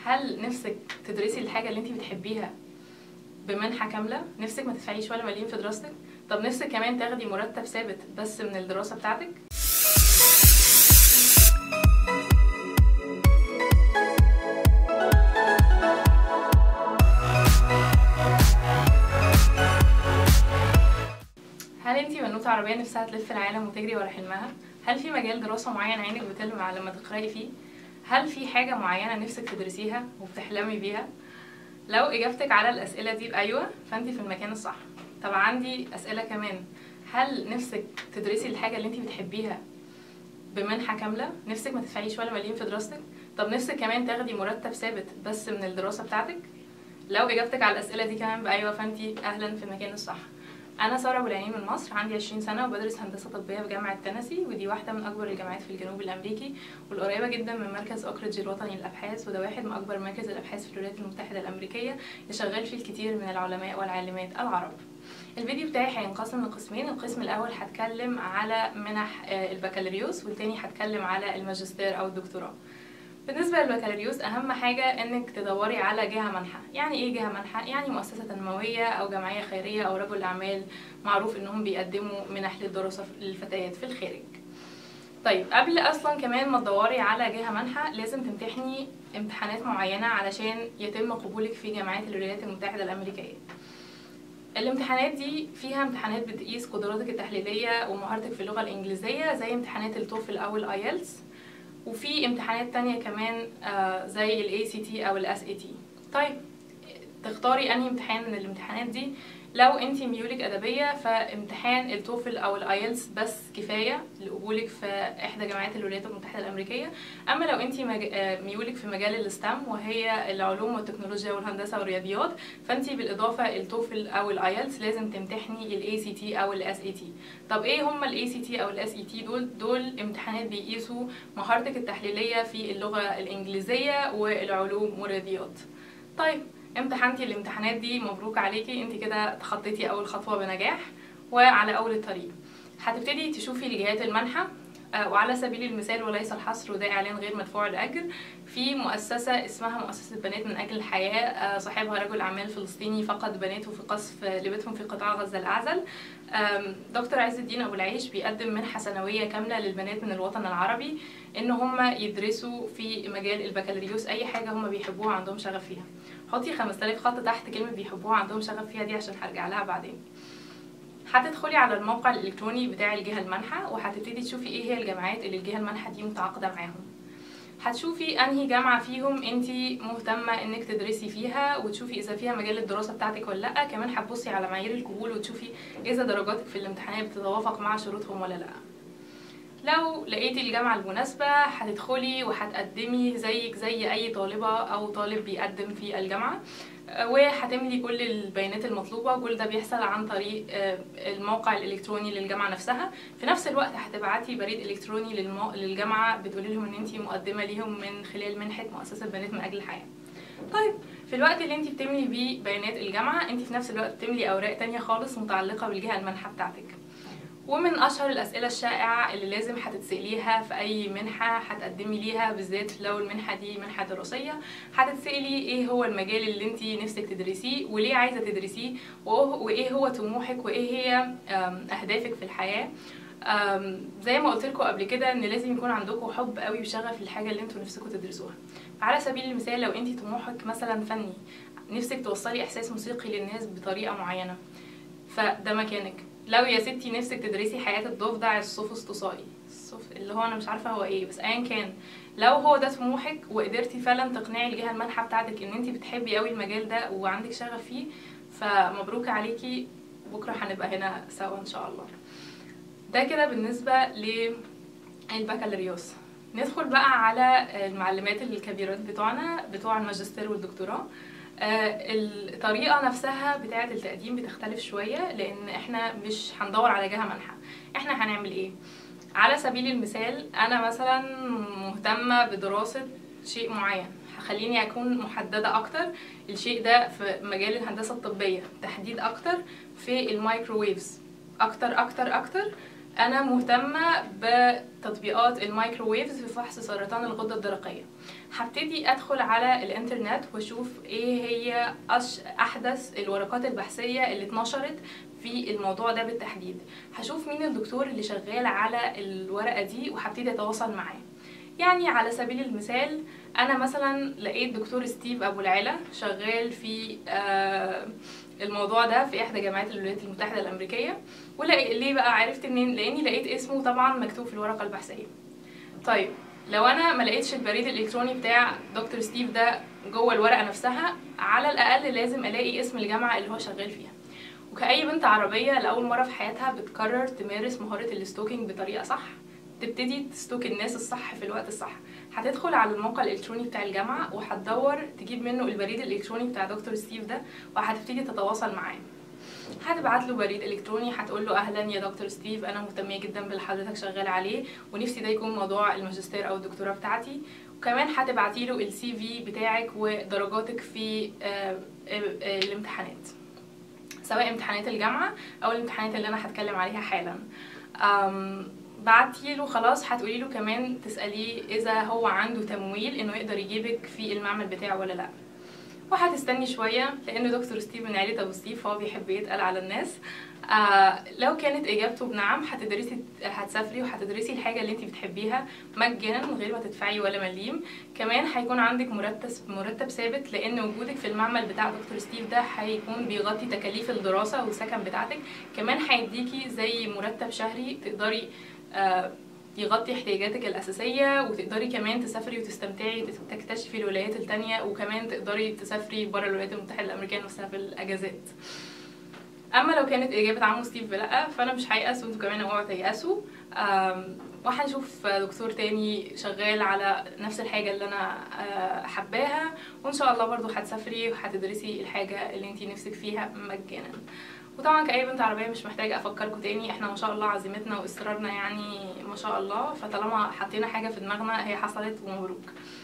هل نفسك تدرسي الحاجة اللي انت بتحبيها بمنحة كاملة نفسك ما تدفعيش ولا مليم في دراستك طب نفسك كمان تاخدي مرتب ثابت بس من الدراسة بتاعتك هل انتي بنوتة عربية نفسها تلف العالم وتجري ورا حلمها؟ هل في مجال دراسة معين عينك بتلمع لما تقرأي فيه؟ هل في حاجة معينة نفسك تدرسيها وبتحلمي بيها؟ لو إجابتك على الأسئلة دي بأيوة فأنتي في المكان الصح طب عندي أسئلة كمان هل نفسك تدرسي الحاجة اللي انتي بتحبيها بمنحة كاملة؟ نفسك ما تدفعيش ولا مليم في دراستك؟ طب نفسك كمان تاخدي مرتب ثابت بس من الدراسة بتاعتك؟ لو إجابتك على الأسئلة دي كمان بأيوة فأنتي أهلا في المكان الصح أنا سارة أبو العينين من مصر عندي 20 سنة وبدرس هندسة طبية في جامعة تينيسي ودي واحدة من أكبر الجامعات في الجنوب الأمريكي والقريبة جدا من مركز أوكريدج الوطني للأبحاث وده واحد من أكبر مراكز الأبحاث في الولايات المتحدة الأمريكية اللي شغال فيه الكثير من العلماء والعالمات العرب الفيديو بتاعي هينقسم لقسمين القسم الأول هتكلم على منح آه، البكالوريوس والتاني هتكلم على الماجستير أو الدكتوراه بالنسبة للبكالوريوس أهم حاجة إنك تدوري على جهة منحة، يعني إيه جهة منحة؟ يعني مؤسسة تنموية أو جمعية خيرية أو رجل أعمال معروف إنهم بيقدموا منح للدراسة للفتيات في الخارج. طيب قبل أصلا كمان ما تدوري على جهة منحة لازم تمتحني امتحانات معينة علشان يتم قبولك في جامعات الولايات المتحدة الأمريكية. الامتحانات دي فيها امتحانات بتقيس قدراتك التحليلية ومهارتك في اللغة الإنجليزية زي امتحانات التوفل أو الآيلتس وفي امتحانات تانية كمان آه، زي ال ACT أو ال SAT طيب تختاري أنهي امتحان من الامتحانات دي لو انت ميولك أدبية فامتحان التوفل أو الآيلتس بس كفاية لقبولك في إحدى جامعات الولايات المتحدة الأمريكية أما لو انت مج... آه، ميولك في مجال الستام وهي العلوم والتكنولوجيا والهندسة والرياضيات فانت بالإضافة التوفل أو الآيلتس لازم تمتحني ال ACT أو ال SAT طب ايه هما ال ACT أو ال SAT دول دول امتحانات بيقيسوا مهارتك التحليلية في اللغة الإنجليزية والعلوم والرياضيات طيب امتحنتي الامتحانات دي مبروك عليكي انت كده تخطيتي اول خطوه بنجاح وعلى اول الطريق هتبتدي تشوفي لجهات المنحه آه، وعلى سبيل المثال وليس الحصر وده اعلان غير مدفوع لاجر في مؤسسه اسمها مؤسسه بنات من اجل الحياه آه، صاحبها رجل اعمال فلسطيني فقد بناته في قصف لبيتهم في قطاع غزه الاعزل آم، دكتور عز الدين ابو العيش بيقدم منحه سنويه كامله للبنات من الوطن العربي ان هم يدرسوا في مجال البكالوريوس اي حاجه هم بيحبوها عندهم شغف فيها حطي 5000 خط تحت كلمه بيحبوها عندهم شغف فيها دي عشان هرجع لها بعدين هتدخلي على الموقع الالكتروني بتاع الجهه المنحه وهتبتدي تشوفي ايه هي الجامعات اللي الجهه المنحه دي متعاقده معاهم هتشوفي انهي جامعه فيهم انت مهتمه انك تدرسي فيها وتشوفي اذا فيها مجال الدراسه بتاعتك ولا لا كمان هتبصي على معايير القبول وتشوفي اذا درجاتك في الامتحانات بتتوافق مع شروطهم ولا لا لو لقيتي الجامعة المناسبة هتدخلي وهتقدمي زيك زي أي طالبة أو طالب بيقدم في الجامعة آه، وهتملي كل البيانات المطلوبة وكل ده بيحصل عن طريق آه، الموقع الإلكتروني للجامعة نفسها في نفس الوقت هتبعتي بريد إلكتروني للمو... للجامعة بتقولي لهم إن أنت مقدمة ليهم من خلال منحة مؤسسة بنات من أجل الحياة طيب في الوقت اللي انت بتملي بيه بيانات الجامعة انت في نفس الوقت بتملي أوراق تانية خالص متعلقة بالجهة المنحة بتاعتك ومن اشهر الاسئله الشائعه اللي لازم هتتساليها في اي منحه هتقدمي ليها بالذات لو المنحه دي منحه دراسيه هتتسالي ايه هو المجال اللي انت نفسك تدرسيه وليه عايزه تدرسيه وهو- وايه هو طموحك وايه هي أم، اهدافك في الحياه أم، زي ما قلت لكم قبل كده ان لازم يكون عندكم حب قوي وشغف للحاجه اللي انتوا نفسكم تدرسوها على سبيل المثال لو انت طموحك مثلا فني نفسك توصلي احساس موسيقي للناس بطريقه معينه فده مكانك لو يا ستي نفسك تدرسي حياة الضفدع السوفسطائي الصف اللي هو انا مش عارفه هو ايه بس ايا كان لو هو ده طموحك وقدرتي فعلا تقنعي الجهه المنحه بتاعتك ان انت بتحبي قوي المجال ده وعندك شغف فيه فمبروك عليكي بكره هنبقى هنا سوا ان شاء الله ده كده بالنسبه للبكالوريوس ندخل بقى على المعلمات الكبيرات بتوعنا بتوع الماجستير والدكتوراه آه، الطريقة نفسها بتاعة التقديم بتختلف شوية لأن احنا مش هندور على جهة منحة احنا هنعمل ايه؟ على سبيل المثال أنا مثلا مهتمة بدراسة شيء معين هخليني أكون محددة أكتر الشيء ده في مجال الهندسة الطبية تحديد أكتر في المايكروويفز أكتر أكتر أكتر انا مهتمه بتطبيقات المايكروويفز في فحص سرطان الغده الدرقيه هبتدي ادخل على الانترنت واشوف ايه هي أش احدث الورقات البحثيه اللي اتنشرت في الموضوع ده بالتحديد هشوف مين الدكتور اللي شغال على الورقه دي وهبتدي اتواصل معاه يعني على سبيل المثال انا مثلا لقيت دكتور ستيف ابو العلا شغال في آه الموضوع ده في احدى جامعات الولايات المتحده الامريكيه ولقي ليه بقى عرفت منين لاني لقيت اسمه طبعا مكتوب في الورقه البحثيه طيب لو انا ما لقيتش البريد الالكتروني بتاع دكتور ستيف ده جوه الورقه نفسها على الاقل لازم الاقي اسم الجامعه اللي هو شغال فيها وكأي بنت عربية لأول مرة في حياتها بتقرر تمارس مهارة الستوكينج بطريقة صح تبتدي تستوك الناس الصح في الوقت الصح هتدخل على الموقع الالكتروني بتاع الجامعه وهتدور تجيب منه البريد الالكتروني بتاع دكتور ستيف ده وهتبتدي تتواصل معاه هتبعت له بريد الكتروني هتقول له اهلا يا دكتور ستيف انا مهتميه جدا باللي حضرتك شغال عليه ونفسي ده يكون موضوع الماجستير او الدكتوراه بتاعتي وكمان هتبعتي له السي في بتاعك ودرجاتك في آه، آه، آه، الامتحانات سواء امتحانات الجامعه او الامتحانات اللي انا هتكلم عليها حالا أم، بعتي له خلاص هتقولي له كمان تساليه اذا هو عنده تمويل انه يقدر يجيبك في المعمل بتاعه ولا لا وهتستني شويه لان دكتور ستيف من عيله ابو ستيف هو بيحب يتقل على الناس آه لو كانت اجابته بنعم هتدرسي هتسافري وهتدرسي الحاجه اللي انت بتحبيها مجانا من غير ما تدفعي ولا مليم كمان هيكون عندك مرتب مرتب ثابت لان وجودك في المعمل بتاع دكتور ستيف ده هيكون بيغطي تكاليف الدراسه والسكن بتاعتك كمان هيديكي زي مرتب شهري تقدري آه يغطي احتياجاتك الأساسية وتقدري كمان تسافري وتستمتعي تكتشفي الولايات التانية وكمان تقدري تسافري برا الولايات المتحدة الأمريكية نفسها في الأجازات أما لو كانت إجابة عمو ستيف بلأ فأنا مش هيأس وانتوا كمان اوعوا تيأسوا آم، وهنشوف دكتور تاني شغال على نفس الحاجة اللي أنا آه، حباها وإن شاء الله برضو هتسافري وهتدرسي الحاجة اللي انتي نفسك فيها مجانا وطبعا كأي بنت عربية مش محتاجة أفكركم تاني احنا ما شاء الله عزيمتنا وإصرارنا يعني ما شاء الله فطالما حطينا حاجة في دماغنا هي حصلت ومبروك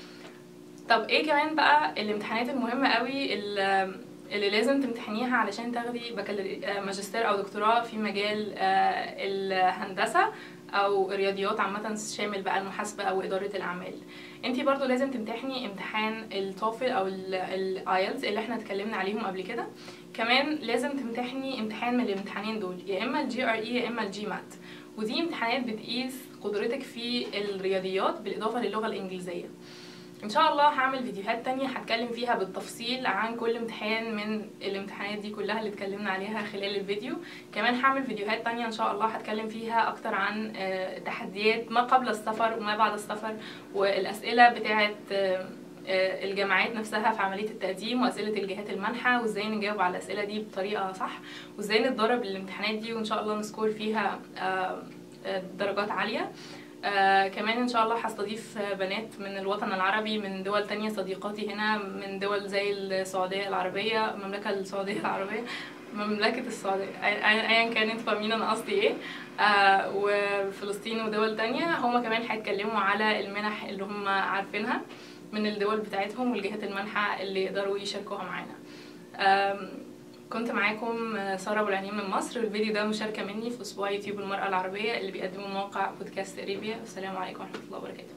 طب ايه كمان بقى الامتحانات المهمة قوي اللي اللي لازم تمتحنيها علشان تاخدي بكالوري- آه، ماجستير او دكتوراه في مجال آه، الهندسة او الرياضيات عامة شامل بقى المحاسبة او ادارة الاعمال انتي برضو لازم تمتحني امتحان التوفل او الايلتس اللي احنا اتكلمنا عليهم قبل كده كمان لازم تمتحني امتحان من الامتحانين دول يا اما الجي ار اي يا اما الجي مات ودي امتحانات بتقيس قدرتك في الرياضيات بالاضافه للغه الانجليزيه ان شاء الله هعمل فيديوهات تانية هتكلم فيها بالتفصيل عن كل امتحان من الامتحانات دي كلها اللي اتكلمنا عليها خلال الفيديو كمان هعمل فيديوهات تانية ان شاء الله هتكلم فيها اكتر عن آه، تحديات ما قبل السفر وما بعد السفر والاسئله بتاعه آه، آه، الجامعات نفسها في عمليه التقديم واسئله الجهات المنحه وازاي نجاوب على الاسئله دي بطريقه صح وازاي نتدرب للامتحانات دي وان شاء الله نسكور فيها آه، آه، درجات عاليه آه كمان ان شاء الله هستضيف آه، بنات من الوطن العربي من دول تانية صديقاتي هنا من دول زي السعودية العربية المملكة السعودية العربية مملكة السعودية أي- أي- ايا كان انتوا فاهمين انا قصدي ايه آه وفلسطين ودول تانية هما كمان هيتكلموا على المنح اللي هم عارفينها من الدول بتاعتهم والجهات المنحة اللي يقدروا يشاركوها معانا آم، كنت معاكم سارة أبو العنين من مصر الفيديو ده مشاركة مني في أسبوع يوتيوب المرأة العربية اللي بيقدمه موقع بودكاست أريبيا والسلام عليكم ورحمة الله وبركاته